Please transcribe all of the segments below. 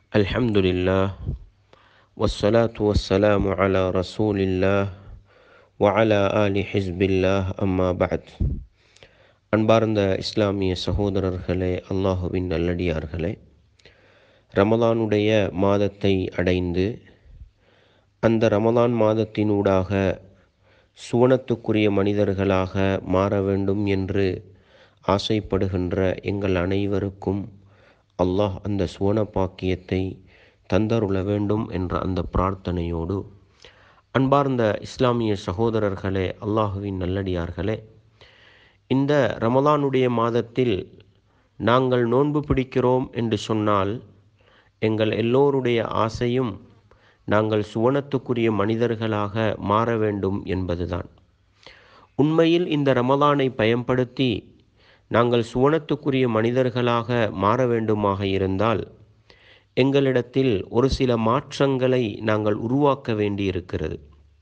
الحمد لله والصلاة والسلام على رسول الله وعلى آل حزب الله أما بعد அன்பார்ந்த இஸ்லாமிய சகோதரர்களே அல்லாஹுவின் நல்லடியார்களே ரமலானுடைய மாதத்தை அடைந்து அந்த ரமலான் மாதத்தினூடாக சுவனத்துக்குரிய மனிதர்களாக மாற வேண்டும் என்று ஆசைப்படுகின்ற எங்கள் அனைவருக்கும் அல்லாஹ் அந்த சுவன பாக்கியத்தை தந்தருள வேண்டும் என்ற அந்த பிரார்த்தனையோடு அன்பார்ந்த இஸ்லாமிய சகோதரர்களே அல்லாஹுவின் நல்லடியார்களே இந்த ரமலானுடைய மாதத்தில் நாங்கள் நோன்பு பிடிக்கிறோம் என்று சொன்னால் எங்கள் எல்லோருடைய ஆசையும் நாங்கள் சுவனத்துக்குரிய மனிதர்களாக மாற வேண்டும் என்பதுதான் உண்மையில் இந்த ரமலானை பயன்படுத்தி நாங்கள் சுவனத்துக்குரிய மனிதர்களாக மாற வேண்டுமாக இருந்தால் எங்களிடத்தில் ஒரு சில மாற்றங்களை நாங்கள் உருவாக்க வேண்டியிருக்கிறது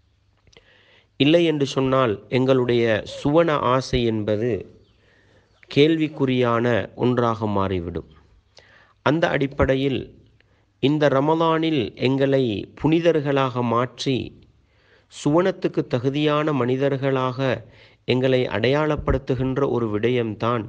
இல்லை என்று சொன்னால் எங்களுடைய சுவன ஆசை என்பது கேள்விக்குறியான ஒன்றாக மாறிவிடும் அந்த அடிப்படையில் இந்த ரமலானில் எங்களை புனிதர்களாக மாற்றி சுவனத்துக்கு தகுதியான மனிதர்களாக எங்களை அடையாளப்படுத்துகின்ற ஒரு விடயம்தான்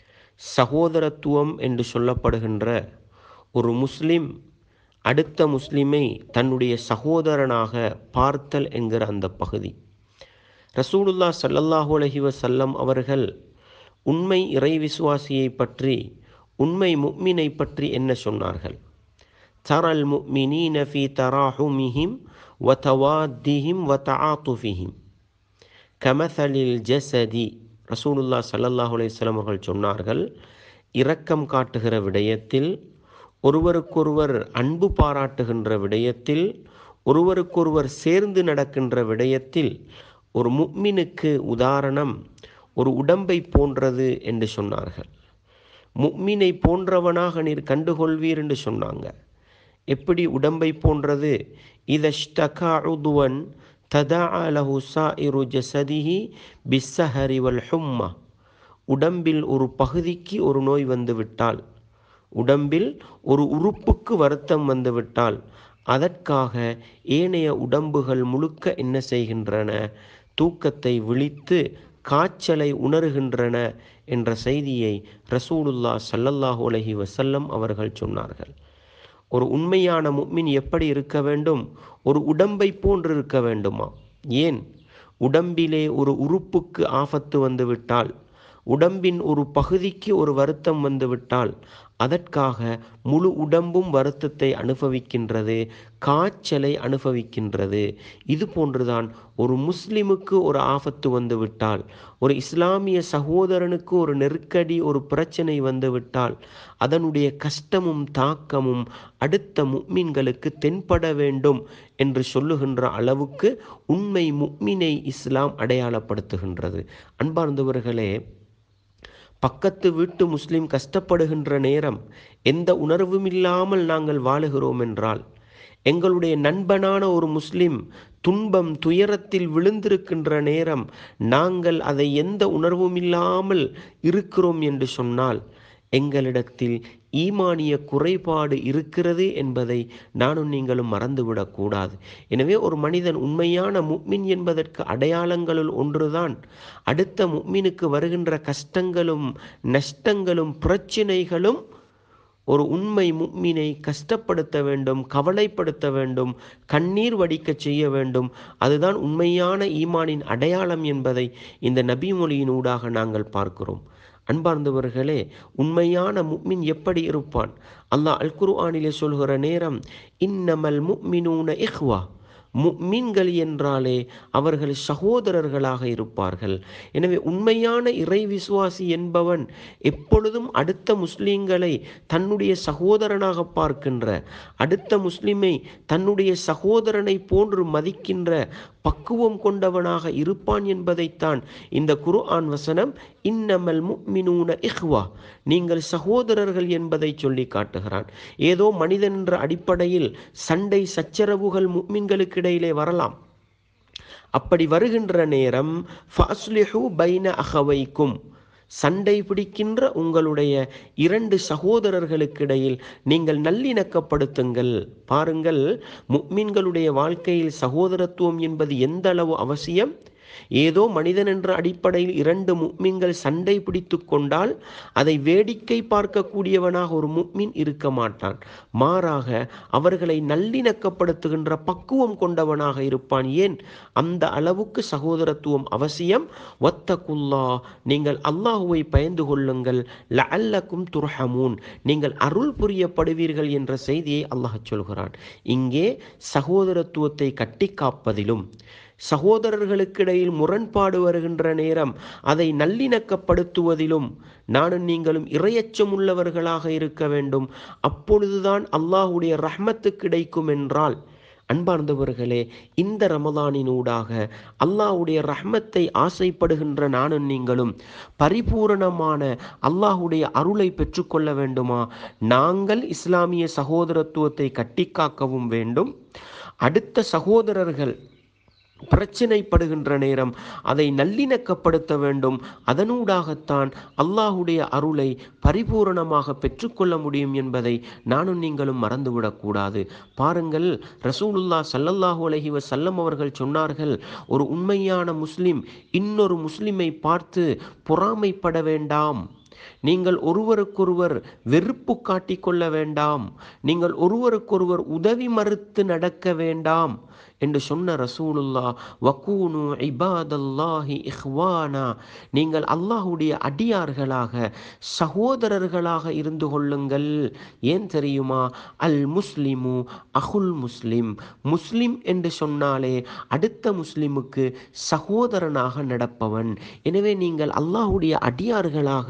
சகோதரத்துவம் என்று சொல்லப்படுகின்ற ஒரு முஸ்லிம் அடுத்த முஸ்லிமை தன்னுடைய சகோதரனாக பார்த்தல் என்கிற அந்த பகுதி ரசூலுல்லா சல்லல்லாஹு அலஹி வசல்லம் அவர்கள் உண்மை இறை விசுவாசியை பற்றி உண்மை முக்மினை பற்றி என்ன சொன்னார்கள் தரல் முக்மினீன ஃபி தராஹுமிஹிம் வதவாத்திஹிம் வதஆத்துஃபிஹிம் கமசலில் ஜசதி ரசூலுல்லா சல்லல்லாஹு அலையம் அவர்கள் சொன்னார்கள் இரக்கம் காட்டுகிற விடயத்தில் ஒருவருக்கொருவர் அன்பு பாராட்டுகின்ற விடயத்தில் ஒருவருக்கொருவர் சேர்ந்து நடக்கின்ற விடயத்தில் ஒரு முக்மினுக்கு உதாரணம் ஒரு உடம்பை போன்றது என்று சொன்னார்கள் முக்மினை போன்றவனாக நீர் கண்டுகொள்வீர் என்று சொன்னாங்க எப்படி உடம்பை போன்றது இதஷ்டகா உதுவன் ததா அலஹு சாயிரு ஜசதிஹி பிஸ்ஸஹரி வல் ஹும்மா உடம்பில் ஒரு பகுதிக்கு ஒரு நோய் வந்து விட்டால் உடம்பில் ஒரு உறுப்புக்கு வருத்தம் வந்துவிட்டால் அதற்காக ஏனைய உடம்புகள் முழுக்க என்ன செய்கின்றன தூக்கத்தை விழித்து காய்ச்சலை உணர்கின்றன என்ற செய்தியை ரசூலுல்லா சல்லல்லாஹு அலஹி வசல்லம் அவர்கள் சொன்னார்கள் ஒரு உண்மையான முக்மின் எப்படி இருக்க வேண்டும் ஒரு உடம்பை போன்று இருக்க வேண்டுமா ஏன் உடம்பிலே ஒரு உறுப்புக்கு ஆபத்து வந்துவிட்டால் உடம்பின் ஒரு பகுதிக்கு ஒரு வருத்தம் வந்துவிட்டால் அதற்காக முழு உடம்பும் வருத்தத்தை அனுபவிக்கின்றது காய்ச்சலை அனுபவிக்கின்றது இது போன்றுதான் ஒரு முஸ்லிமுக்கு ஒரு ஆபத்து வந்துவிட்டால் ஒரு இஸ்லாமிய சகோதரனுக்கு ஒரு நெருக்கடி ஒரு பிரச்சனை வந்துவிட்டால் அதனுடைய கஷ்டமும் தாக்கமும் அடுத்த முக்மீன்களுக்கு தென்பட வேண்டும் என்று சொல்லுகின்ற அளவுக்கு உண்மை முக்மினை இஸ்லாம் அடையாளப்படுத்துகின்றது அன்பார்ந்தவர்களே பக்கத்து வீட்டு முஸ்லிம் கஷ்டப்படுகின்ற நேரம் எந்த உணர்வும் இல்லாமல் நாங்கள் வாழுகிறோம் என்றால் எங்களுடைய நண்பனான ஒரு முஸ்லிம் துன்பம் துயரத்தில் விழுந்திருக்கின்ற நேரம் நாங்கள் அதை எந்த உணர்வும் இல்லாமல் இருக்கிறோம் என்று சொன்னால் எங்களிடத்தில் ஈமானிய குறைபாடு இருக்கிறது என்பதை நானும் நீங்களும் மறந்துவிடக்கூடாது எனவே ஒரு மனிதன் உண்மையான முக்மின் என்பதற்கு அடையாளங்களுள் ஒன்றுதான் அடுத்த முக்மினுக்கு வருகின்ற கஷ்டங்களும் நஷ்டங்களும் பிரச்சினைகளும் ஒரு உண்மை முக்மினை கஷ்டப்படுத்த வேண்டும் கவலைப்படுத்த வேண்டும் கண்ணீர் வடிக்க செய்ய வேண்டும் அதுதான் உண்மையான ஈமானின் அடையாளம் என்பதை இந்த நபி மொழியினூடாக நாங்கள் பார்க்கிறோம் அன்பார்ந்தவர்களே உண்மையான முக்மின் எப்படி இருப்பான் அல்லாஹ் அல் குர்ஆனிலே சொல்கிற நேரம் இன்னமல் முக்மினூன இஹ்வா முக்மீன்கள் என்றாலே அவர்கள் சகோதரர்களாக இருப்பார்கள் எனவே உண்மையான இறை விசுவாசி என்பவன் எப்பொழுதும் அடுத்த முஸ்லீம்களை தன்னுடைய சகோதரனாக பார்க்கின்ற அடுத்த முஸ்லிமை தன்னுடைய சகோதரனை போன்று மதிக்கின்ற பக்குவம் கொண்டவனாக இருப்பான் என்பதைத்தான் இந்த குர்ஆன் வசனம் இன்னமல் முக்மினூன இஹ்வா நீங்கள் சகோதரர்கள் என்பதை சொல்லி காட்டுகிறான் ஏதோ மனிதன் என்ற அடிப்படையில் சண்டை சச்சரவுகள் முக்மின்களுக்கு இடையிலே வரலாம் அப்படி வருகின்ற நேரம் ஃபஸ்லிஹு பைன அகவைக்கும் சண்டை பிடிக்கின்ற உங்களுடைய இரண்டு சகோதரர்களுக்கிடையில் நீங்கள் நல்லிணக்கப்படுத்துங்கள் பாருங்கள் முக்மின்களுடைய வாழ்க்கையில் சகோதரத்துவம் என்பது எந்த அளவு அவசியம் ஏதோ மனிதன் என்ற அடிப்படையில் இரண்டு முக்மின்கள் சண்டை பிடித்து கொண்டால் அதை வேடிக்கை பார்க்கக்கூடியவனாக ஒரு முக்மின் இருக்க மாட்டான் மாறாக அவர்களை நல்லிணக்கப்படுத்துகின்ற பக்குவம் கொண்டவனாக இருப்பான் ஏன் அந்த அளவுக்கு சகோதரத்துவம் அவசியம் ஒத்தகுல்லா நீங்கள் அல்லாஹுவை பயந்து கொள்ளுங்கள் லஅல்லக்கும் துர்ஹமூன் நீங்கள் அருள் புரியப்படுவீர்கள் என்ற செய்தியை அல்லாஹ் சொல்கிறான் இங்கே சகோதரத்துவத்தை கட்டி காப்பதிலும் சகோதரர்களுக்கிடையில் முரண்பாடு வருகின்ற நேரம் அதை நல்லிணக்கப்படுத்துவதிலும் நானும் நீங்களும் இரையச்சம் உள்ளவர்களாக இருக்க வேண்டும் அப்பொழுதுதான் அல்லாஹுடைய ரஹ்மத்து கிடைக்கும் என்றால் அன்பார்ந்தவர்களே இந்த ரமதானினூடாக அல்லாஹுடைய ரஹ்மத்தை ஆசைப்படுகின்ற நானும் நீங்களும் பரிபூரணமான அல்லாஹுடைய அருளை பெற்றுக்கொள்ள வேண்டுமா நாங்கள் இஸ்லாமிய சகோதரத்துவத்தை கட்டிக்காக்கவும் வேண்டும் அடுத்த சகோதரர்கள் பிரச்சினைப்படுகின்ற நேரம் அதை நல்லிணக்கப்படுத்த வேண்டும் அதனூடாகத்தான் அல்லாஹுடைய அருளை பரிபூரணமாக பெற்றுக்கொள்ள முடியும் என்பதை நானும் நீங்களும் மறந்துவிடக்கூடாது பாருங்கள் ரசூலுல்லா சல்லல்லாஹு அலஹி வசல்லம் அவர்கள் சொன்னார்கள் ஒரு உண்மையான முஸ்லிம் இன்னொரு முஸ்லிமை பார்த்து பொறாமைப்பட வேண்டாம் நீங்கள் ஒருவருக்கொருவர் வெறுப்பு காட்டிக்கொள்ள வேண்டாம் நீங்கள் ஒருவருக்கொருவர் உதவி மறுத்து நடக்க வேண்டாம் என்று சொன்ன ரசூலுல்லா வக்கூனு இபாதல்லாஹி இஹ்வானா நீங்கள் அல்லாஹுடைய அடியார்களாக சகோதரர்களாக இருந்து கொள்ளுங்கள் ஏன் தெரியுமா அல் முஸ்லிமு அகுல் முஸ்லிம் முஸ்லிம் என்று சொன்னாலே அடுத்த முஸ்லிமுக்கு சகோதரனாக நடப்பவன் எனவே நீங்கள் அல்லாஹுடைய அடியார்களாக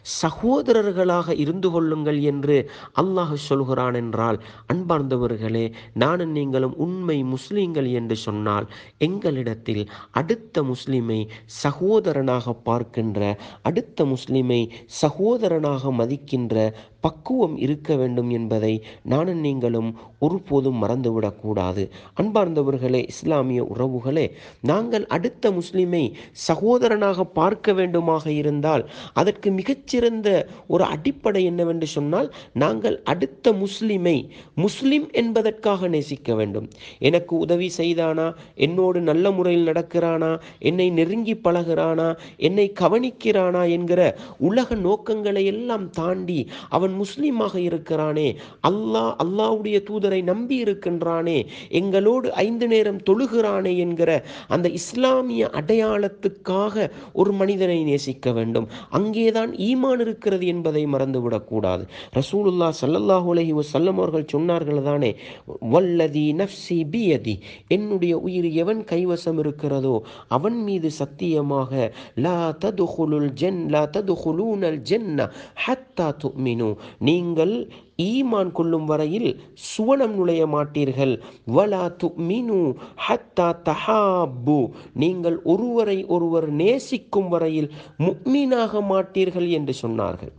சகோதரர்களாக இருந்து கொள்ளுங்கள் என்று அல்லாஹ் சொல்கிறான் என்றால் அன்பார்ந்தவர்களே நானும் நீங்களும் உண்மை முஸ்லீம்கள் என்று சொன்னால் எங்களிடத்தில் அடுத்த முஸ்லிமை சகோதரனாக பார்க்கின்ற அடுத்த முஸ்லிமை சகோதரனாக மதிக்கின்ற பக்குவம் இருக்க வேண்டும் என்பதை நானும் நீங்களும் ஒருபோதும் மறந்துவிடக்கூடாது அன்பார்ந்தவர்களே இஸ்லாமிய உறவுகளே நாங்கள் அடுத்த முஸ்லிமை சகோதரனாக பார்க்க வேண்டுமாக இருந்தால் அதற்கு மிகச்சிறந்த ஒரு அடிப்படை என்னவென்று சொன்னால் நாங்கள் அடுத்த முஸ்லிமை முஸ்லிம் என்பதற்காக நேசிக்க வேண்டும் எனக்கு உதவி செய்தானா என்னோடு நல்ல முறையில் நடக்கிறானா என்னை நெருங்கி பழகிறானா என்னை கவனிக்கிறானா என்கிற உலக நோக்கங்களை எல்லாம் தாண்டி அவன் முஸ்லீமாக இருக்கிறானே அல்லாஹ் அல்லாஹ்வுடைய தூதரை நம்பி இருக்கின்றானே எங்களோடு ஐந்து நேரம் தொழுகிறானே என்கிற அந்த இஸ்லாமிய அடையாளத்துக்காக ஒரு மனிதனை நேசிக்க வேண்டும் அங்கேதான் ஈமான் இருக்கிறது என்பதை மறந்துவிடக்கூடாது ரசூலுல்லா சல்லல்லாஹு அலைஹி வஸல்லம் அவர்கள் சொன்னார்கள் தானே வல்லதி நஃப்சி பியதி என்னுடைய உயிர் எவன் கைவசம் இருக்கிறதோ அவன் மீது சத்தியமாக லா ததுகுலுல் ஜென் லா ததுகுலூனல் ஜென்ன ஹத்தா துமினு நீங்கள் ஈமான் கொள்ளும் வரையில் சுவனம் நுழைய மாட்டீர்கள் வலா துமினு ஹத்தா தஹாப்பு நீங்கள் ஒருவரை ஒருவர் நேசிக்கும் வரையில் முக்மீனாக மாட்டீர்கள் என்று சொன்னார்கள்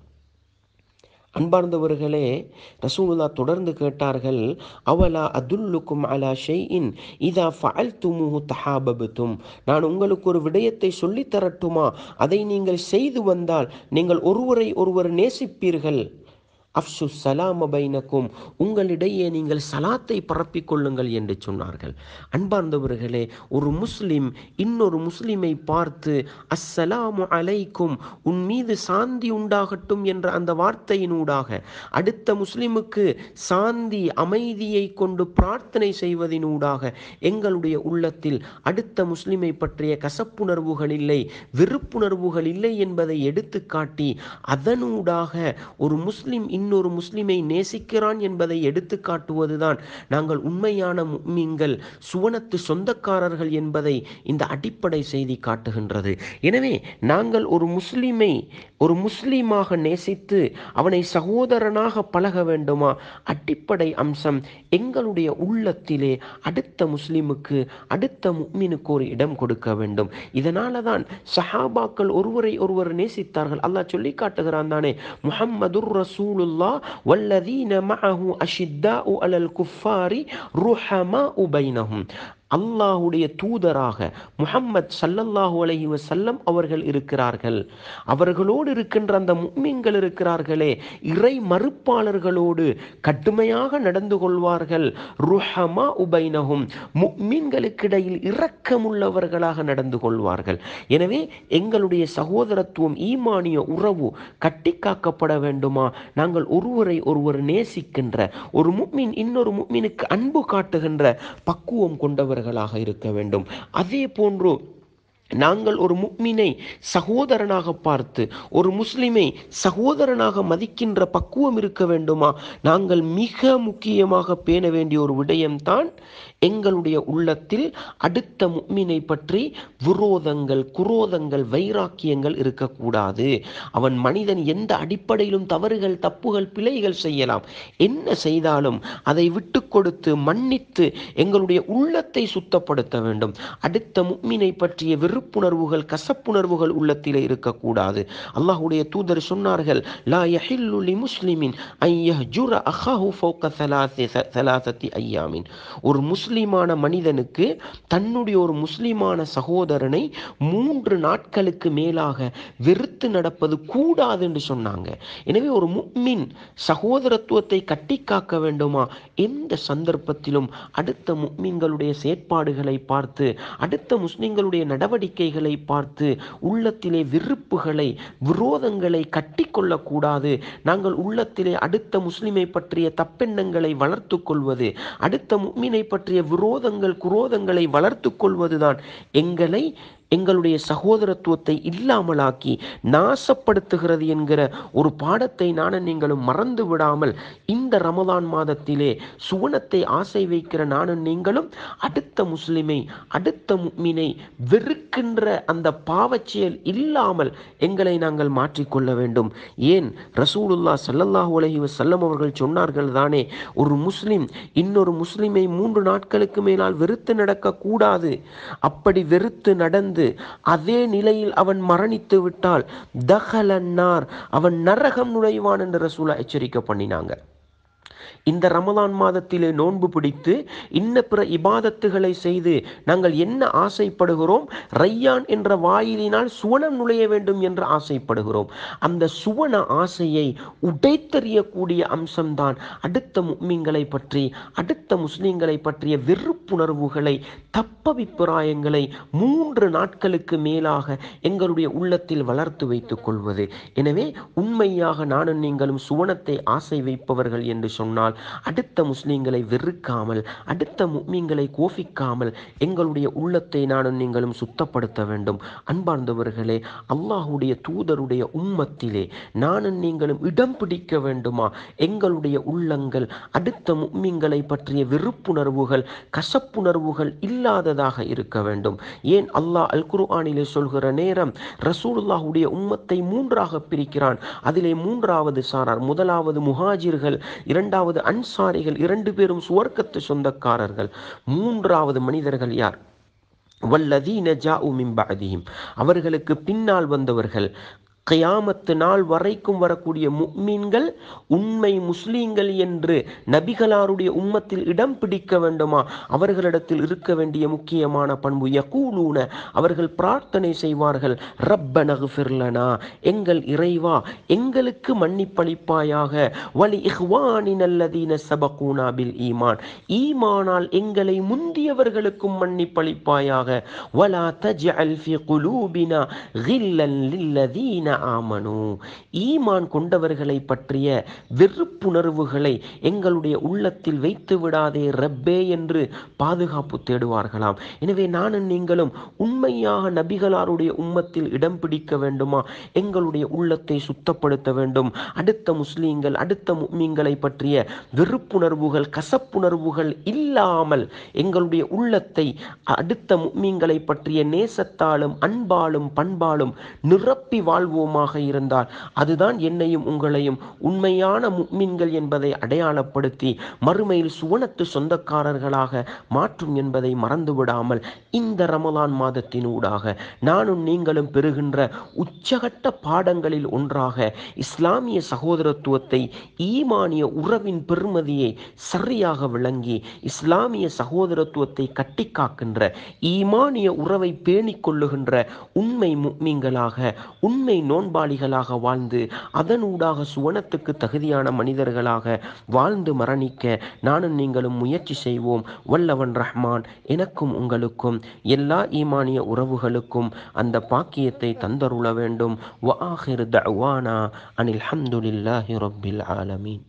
அன்பார்ந்தவர்களே ரசூலுல்லா தொடர்ந்து கேட்டார்கள் அவலா அதுல்லுக்கும் அலா ஷெய்இன் இதா ஃபஅல் துமுஹு தஹாபபுத்தும் நான் உங்களுக்கு ஒரு விடயத்தை சொல்லித் தரட்டுமா அதை நீங்கள் செய்து வந்தால் நீங்கள் ஒருவரை ஒருவர் நேசிப்பீர்கள் அஃப்சு சலாம பைனக்கும் உங்களிடையே நீங்கள் சலாத்தை பரப்பிக் கொள்ளுங்கள் என்று சொன்னார்கள் அன்பார்ந்தவர்களே ஒரு முஸ்லிம் இன்னொரு முஸ்லிமை பார்த்து அஸ்ஸலாமு அலைக்கும் உன் மீது சாந்தி உண்டாகட்டும் என்ற அந்த வார்த்தையினூடாக அடுத்த முஸ்லிமுக்கு சாந்தி அமைதியை கொண்டு பிரார்த்தனை செய்வதினூடாக எங்களுடைய உள்ளத்தில் அடுத்த முஸ்லிமை பற்றிய கசப்புணர்வுகள் இல்லை வெறுப்புணர்வுகள் இல்லை என்பதை எடுத்துக்காட்டி அதனூடாக ஒரு முஸ்லிம் இன்னொரு முஸ்லிமை நேசிக்கிறான் என்பதை எடுத்து காட்டுவதுதான் நாங்கள் உண்மையான முக்மீன்கள் சுவனத்து சொந்தக்காரர்கள் என்பதை இந்த அடிப்படை செய்தி காட்டுகின்றது எனவே நாங்கள் ஒரு முஸ்லிமை ஒரு முஸ்லீமாக நேசித்து அவனை சகோதரனாக பழக வேண்டுமா அடிப்படை அம்சம் எங்களுடைய உள்ளத்திலே அடுத்த முஸ்லிமுக்கு அடுத்த முக்மினுக்கு ஒரு இடம் கொடுக்க வேண்டும் இதனால தான் சஹாபாக்கள் ஒருவரை ஒருவர் நேசித்தார்கள் அல்லாஹ் சொல்லி காட்டுகிறான் தானே முஹம்மதுர் ரசூலுல்லா வல்லதீன மஅஹு அஷித்தாஉ அலல் குஃபாரி ருஹமாஉ பைனஹும் அல்லாஹுடைய தூதராக முஹம்மத் சல்லல்லாஹு அலைஹி வஸல்லம் அவர்கள் இருக்கிறார்கள் அவர்களோடு இருக்கின்ற அந்த முக்மீன்கள் இருக்கிறார்களே இறை மறுப்பாளர்களோடு கடுமையாக நடந்து கொள்வார்கள் ருஹமா உபைனஹும் முக்மீன்களுக்கிடையில் இரக்கமுள்ளவர்களாக நடந்து கொள்வார்கள் எனவே எங்களுடைய சகோதரத்துவம் ஈமானிய உறவு கட்டி காக்கப்பட வேண்டுமா நாங்கள் ஒருவரை ஒருவர் நேசிக்கின்ற ஒரு முக்மின் இன்னொரு முக்மினுக்கு அன்பு காட்டுகின்ற பக்குவம் கொண்டவர்களாக இருக்க வேண்டும் அதே போன்று நாங்கள் ஒரு முக்மினை சகோதரனாக பார்த்து ஒரு முஸ்லிமை சகோதரனாக மதிக்கின்ற பக்குவம் இருக்க வேண்டுமா நாங்கள் மிக முக்கியமாக பேண வேண்டிய ஒரு விடயம்தான் எங்களுடைய உள்ளத்தில் அடுத்த முக்மினை பற்றி விரோதங்கள் குரோதங்கள் வைராக்கியங்கள் இருக்கக்கூடாது அவன் மனிதன் எந்த அடிப்படையிலும் தவறுகள் தப்புகள் பிழைகள் செய்யலாம் என்ன செய்தாலும் அதை விட்டு கொடுத்து மன்னித்து எங்களுடைய உள்ளத்தை சுத்தப்படுத்த வேண்டும் அடுத்த முக்மினை பற்றிய வெறுப்புணர்வுகள் கசப்புணர்வுகள் உள்ளத்திலே இருக்கக்கூடாது அல்லாஹ்வுடைய தூதர் சொன்னார்கள் லா யஹில்லு லி முஸ்லிமின் ஐ யஹ்ஜுர அஹாஹு ஃபௌக ஸலாசி ஸலாசத்தி ஐயாமின் ஒரு முஸ்லிமான மனிதனுக்கு தன்னுடைய ஒரு முஸ்லிமான சகோதரனை மூன்று நாட்களுக்கு மேலாக வெறுத்து நடப்பது கூடாது என்று சொன்னாங்க எனவே ஒரு முக்மின் சகோதரத்துவத்தை கட்டி காக்க வேண்டுமா எந்த சந்தர்ப்பத்திலும் அடுத்த முக்மீன்களுடைய செயற்பாடுகளை பார்த்து அடுத்த முஸ்லிம்களுடைய நடவடிக்கைகளை பார்த்து உள்ளத்திலே விருப்புகளை விரோதங்களை கட்டி கொள்ளக்கூடாது நாங்கள் உள்ளத்திலே அடுத்த முஸ்லிமை பற்றிய தப்பெண்ணங்களை வளர்த்து கொள்வது அடுத்த முக்மினை பற்றிய விரோதங்கள் குரோதங்களை வளர்த்து கொள்வதுதான் எங்களை எங்களுடைய சகோதரத்துவத்தை இல்லாமலாக்கி நாசப்படுத்துகிறது என்கிற ஒரு பாடத்தை நானும் நீங்களும் மறந்து விடாமல் இந்த ரமதான் மாதத்திலே சுவனத்தை ஆசை வைக்கிற நானும் நீங்களும் அடுத்த முஸ்லிமை அடுத்த முக்மினை வெறுக்கின்ற அந்த பாவச்செயல் இல்லாமல் எங்களை நாங்கள் மாற்றிக்கொள்ள வேண்டும் ஏன் ரசூலுல்லா ஸல்லல்லாஹு அலைஹி வஸல்லம் அவர்கள் சொன்னார்கள் தானே ஒரு முஸ்லிம் இன்னொரு முஸ்லிமை மூன்று நாட்களுக்கு மேலால் வெறுத்து நடக்கக்கூடாது அப்படி வெறுத்து நடந்து அதே நிலையில் அவன் மரணித்து விட்டால் தஹலன்னார் அவன் நரகம் நுழைவான் என்று ரசூலா எச்சரிக்கை பண்ணினாங்க இந்த ரமலான் மாதத்திலே நோன்பு பிடித்து இன்ன பிற இபாதத்துகளை செய்து நாங்கள் என்ன ஆசைப்படுகிறோம் ரையான் என்ற வாயிலினால் சுவனம் நுழைய வேண்டும் என்று ஆசைப்படுகிறோம் அந்த சுவன ஆசையை உடைத்தெறியக்கூடிய அம்சம்தான் அடுத்த முக்மீன்களை பற்றி அடுத்த முஸ்லிம்களை பற்றிய வெறுப்புணர்வுகளை தப்பபிப்பிராயங்களை மூன்று நாட்களுக்கு மேலாக எங்களுடைய உள்ளத்தில் வளர்த்து வைத்துக் கொள்வது எனவே உண்மையாக நானும் நீங்களும் சுவனத்தை ஆசை வைப்பவர்கள் என்று சொன்னால் அடுத்த முஸ்லிம்களை வெறுக்காமல் அடுத்த முக்மீன்களை கோபிக்காமல் எங்களுடைய உள்ளத்தை நானும் நீங்களும் சுத்தப்படுத்த வேண்டும் அன்பார்ந்தவர்களே அல்லாஹுடைய தூதருடைய உம்மத்திலே நானும் நீங்களும் இடம் பிடிக்க வேண்டுமா எங்களுடைய உள்ளங்கள் அடுத்த முக்மீன்களை பற்றிய வெறுப்புணர்வுகள் கசப்புணர்வுகள் இல்லாததாக இருக்க வேண்டும் ஏன் அல்லாஹ் அல் குர்ஆனிலே சொல்கிற நேரம் ரசூலுல்லாஹுடைய உம்மத்தை மூன்றாக பிரிக்கிறான் அதிலே மூன்றாவது சாரார் முதலாவது முஹாஜிர்கள் இரண்டாவது அன்சாரிகள் இரண்டு பேரும் சுவர்க்கத்து சொந்தக்காரர்கள் மூன்றாவது மனிதர்கள் யார் வல்லதீன ஜாஉ மின் பஅதிஹிம் அவர்களுக்கு பின்னால் வந்தவர்கள் கியாமத்து நாள் வரைக்கும் வரக்கூடிய முக்மீன்கள் உண்மை முஸ்லீம்கள் என்று நபிகளாருடைய உம்மத்தில் இடம் பிடிக்க வேண்டுமா அவர்களிடத்தில் இருக்க வேண்டிய முக்கியமான பண்பு யகூலூன அவர்கள் பிரார்த்தனை செய்வார்கள் ரப்ப நகுஃபிர்லனா எங்கள் இறைவா எங்களுக்கு மன்னிப்பளிப்பாயாக வலி இஹ்வானின் அல்லதீன சபகூனா பில் ஈமான் ஈமானால் எங்களை முந்தியவர்களுக்கும் மன்னிப்பளிப்பாயாக வலா தஜ்அல் ஃபி குலூபினா கில்லன் லில்லதீன ஆமனு ஈமான் கொண்டவர்களை பற்றிய வெறுப்புணர்வுகளை எங்களுடைய உள்ளத்தில் வைத்து விடாதே ரப்பே என்று பாதுகாப்பு தேடுவார்களாம் எனவே நானும் நீங்களும் உண்மையாக நபிகளாருடைய உம்மத்தில் இடம் பிடிக்க வேண்டுமா எங்களுடைய உள்ளத்தை சுத்தப்படுத்த வேண்டும் அடுத்த முஸ்லீம்கள் அடுத்த முக்மீன்களை பற்றிய வெறுப்புணர்வுகள் கசப்புணர்வுகள் இல்லாமல் எங்களுடைய உள்ளத்தை அடுத்த முக்மீன்களை பற்றிய நேசத்தாலும் அன்பாலும் பண்பாலும் நிரப்பி வாழ்வோம் செய்வோமாக இருந்தால் அதுதான் என்னையும் உங்களையும் உண்மையான முக்மின்கள் என்பதை அடையாளப்படுத்தி மறுமையில் சுவனத்து சொந்தக்காரர்களாக மாற்றும் என்பதை மறந்துவிடாமல் இந்த ரமலான் மாதத்தினூடாக நானும் நீங்களும் பெறுகின்ற உச்சகட்ட பாடங்களில் ஒன்றாக இஸ்லாமிய சகோதரத்துவத்தை ஈமானிய உறவின் பெருமதியை சரியாக விளங்கி இஸ்லாமிய சகோதரத்துவத்தை கட்டி காக்கின்ற ஈமானிய உறவை பேணிக் கொள்ளுகின்ற உண்மை முக்மீன்களாக உண்மை நோன்பாளிகளாக வாழ்ந்து அதனூடாக சுவனத்துக்கு தகுதியான மனிதர்களாக வாழ்ந்து மரணிக்க நானும் நீங்களும் முயற்சி செய்வோம் வல்லவன் ரஹ்மான் எனக்கும் உங்களுக்கும் எல்லா ஈமானிய உறவுகளுக்கும் அந்த பாக்கியத்தை தந்தருள வேண்டும் வ ஆஹிர் தஅவானா அனில் ஹம்துலில்லாஹி ரப்பில் ஆலமீன்